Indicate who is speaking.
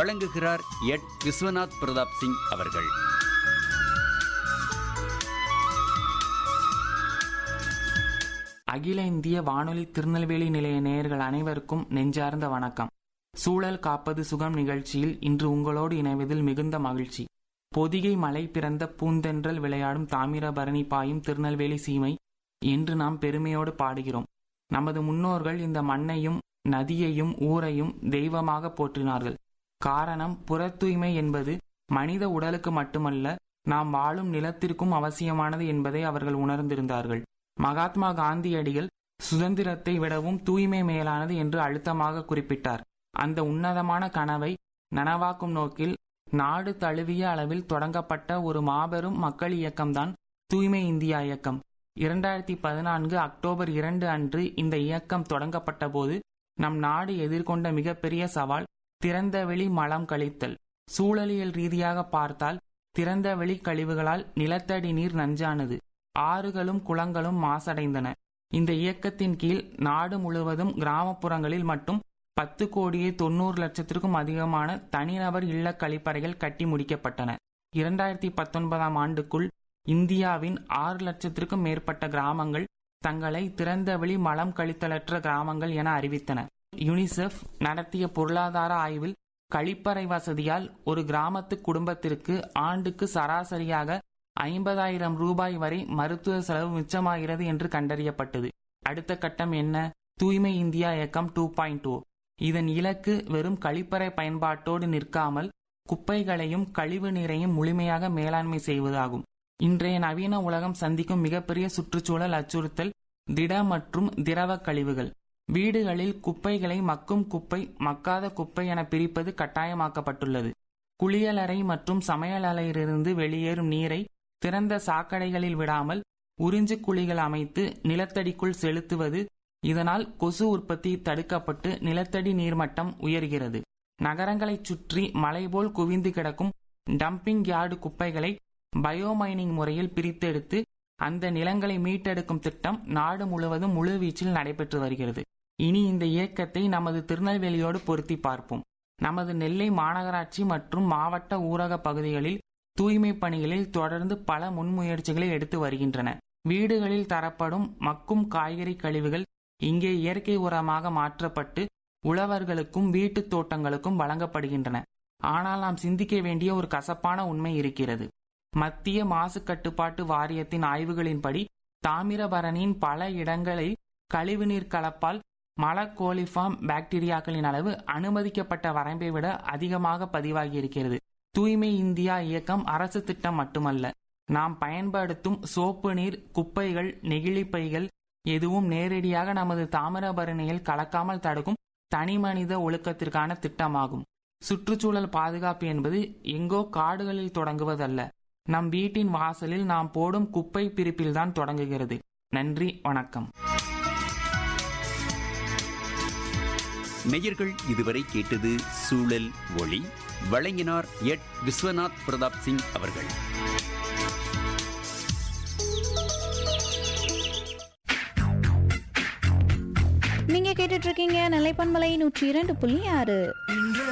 Speaker 1: வழங்குகிறார் எட் விஸ்வநாத் பிரதாப் சிங் அவர்கள்
Speaker 2: அகில இந்திய வானொலி திருநெல்வேலி நிலைய நேயர்கள் அனைவருக்கும் நெஞ்சார்ந்த வணக்கம் சூழல் காப்பது சுகம் நிகழ்ச்சியில் இன்று உங்களோடு இணைவதில் மிகுந்த மகிழ்ச்சி பொதிகை மலை பிறந்த பூந்தென்றல் விளையாடும் தாமிரபரணி பாயும் திருநெல்வேலி சீமை என்று நாம் பெருமையோடு பாடுகிறோம் நமது முன்னோர்கள் இந்த மண்ணையும் நதியையும் ஊரையும் தெய்வமாக போற்றினார்கள் காரணம் புற தூய்மை என்பது மனித உடலுக்கு மட்டுமல்ல நாம் வாழும் நிலத்திற்கும் அவசியமானது என்பதை அவர்கள் உணர்ந்திருந்தார்கள் மகாத்மா காந்தியடிகள் சுதந்திரத்தை விடவும் தூய்மை மேலானது என்று அழுத்தமாக குறிப்பிட்டார் அந்த உன்னதமான கனவை நனவாக்கும் நோக்கில் நாடு தழுவிய அளவில் தொடங்கப்பட்ட ஒரு மாபெரும் மக்கள் இயக்கம்தான் தூய்மை இந்தியா இயக்கம் இரண்டாயிரத்தி பதினான்கு அக்டோபர் இரண்டு அன்று இந்த இயக்கம் தொடங்கப்பட்ட போது நம் நாடு எதிர்கொண்ட மிகப்பெரிய சவால் திறந்தவெளி மலம் கழித்தல் சூழலியல் ரீதியாக பார்த்தால் திறந்தவெளி கழிவுகளால் நிலத்தடி நீர் நஞ்சானது ஆறுகளும் குளங்களும் மாசடைந்தன இந்த இயக்கத்தின் கீழ் நாடு முழுவதும் கிராமப்புறங்களில் மட்டும் பத்து கோடியே தொண்ணூறு லட்சத்திற்கும் அதிகமான தனிநபர் இல்ல கழிப்பறைகள் கட்டி முடிக்கப்பட்டன இரண்டாயிரத்தி பத்தொன்பதாம் ஆண்டுக்குள் இந்தியாவின் ஆறு லட்சத்திற்கும் மேற்பட்ட கிராமங்கள் தங்களை திறந்தவெளி மலம் கழித்தலற்ற கிராமங்கள் என அறிவித்தன யுனிசெஃப் நடத்திய பொருளாதார ஆய்வில் கழிப்பறை வசதியால் ஒரு கிராமத்து குடும்பத்திற்கு ஆண்டுக்கு சராசரியாக ஐம்பதாயிரம் ரூபாய் வரை மருத்துவ செலவு மிச்சமாகிறது என்று கண்டறியப்பட்டது அடுத்த கட்டம் என்ன தூய்மை இந்தியா இயக்கம் டூ பாயிண்ட் டூ இதன் இலக்கு வெறும் கழிப்பறை பயன்பாட்டோடு நிற்காமல் குப்பைகளையும் கழிவு நீரையும் முழுமையாக மேலாண்மை செய்வதாகும் இன்றைய நவீன உலகம் சந்திக்கும் மிகப்பெரிய சுற்றுச்சூழல் அச்சுறுத்தல் திட மற்றும் திரவ கழிவுகள் வீடுகளில் குப்பைகளை மக்கும் குப்பை மக்காத குப்பை என பிரிப்பது கட்டாயமாக்கப்பட்டுள்ளது குளியலறை மற்றும் சமையலறையிலிருந்து வெளியேறும் நீரை திறந்த சாக்கடைகளில் விடாமல் உறிஞ்சு குழிகள் அமைத்து நிலத்தடிக்குள் செலுத்துவது இதனால் கொசு உற்பத்தி தடுக்கப்பட்டு நிலத்தடி நீர்மட்டம் உயர்கிறது நகரங்களைச் சுற்றி மலைபோல் குவிந்து கிடக்கும் டம்பிங் யார்டு குப்பைகளை பயோமைனிங் முறையில் பிரித்தெடுத்து அந்த நிலங்களை மீட்டெடுக்கும் திட்டம் நாடு முழுவதும் முழுவீச்சில் நடைபெற்று வருகிறது இனி இந்த இயக்கத்தை நமது திருநெல்வேலியோடு பொருத்தி பார்ப்போம் நமது நெல்லை மாநகராட்சி மற்றும் மாவட்ட ஊரக பகுதிகளில் தூய்மை பணிகளில் தொடர்ந்து பல முன்முயற்சிகளை எடுத்து வருகின்றன வீடுகளில் தரப்படும் மக்கும் காய்கறி கழிவுகள் இங்கே இயற்கை உரமாக மாற்றப்பட்டு உழவர்களுக்கும் வீட்டுத் தோட்டங்களுக்கும் வழங்கப்படுகின்றன ஆனால் நாம் சிந்திக்க வேண்டிய ஒரு கசப்பான உண்மை இருக்கிறது மத்திய மாசு கட்டுப்பாட்டு வாரியத்தின் ஆய்வுகளின்படி தாமிரபரணியின் பல இடங்களில் கழிவுநீர் கலப்பால் மலக்கோலிஃபார்ம் பாக்டீரியாக்களின் அளவு அனுமதிக்கப்பட்ட வரம்பை விட அதிகமாக பதிவாகி இருக்கிறது தூய்மை இந்தியா இயக்கம் அரசு திட்டம் மட்டுமல்ல நாம் பயன்படுத்தும் சோப்பு நீர் குப்பைகள் நெகிழி பைகள் எதுவும் நேரடியாக நமது தாமிரபரணியில் கலக்காமல் தடுக்கும் தனிமனித ஒழுக்கத்திற்கான திட்டமாகும் சுற்றுச்சூழல் பாதுகாப்பு என்பது எங்கோ காடுகளில் தொடங்குவதல்ல நம் வீட்டின் வாசலில் நாம் போடும் குப்பை பிரிப்பில்தான் தொடங்குகிறது நன்றி வணக்கம்
Speaker 1: நேயர்கள் இதுவரை கேட்டது சூழல் ஒளி வழங்கினார் எட் விஸ்வநாத் பிரதாப் சிங் அவர்கள்
Speaker 3: நீங்க கேட்டுட்டு இருக்கீங்க நிலைப்பன்மலை நூற்றி இரண்டு புள்ளி ஆறு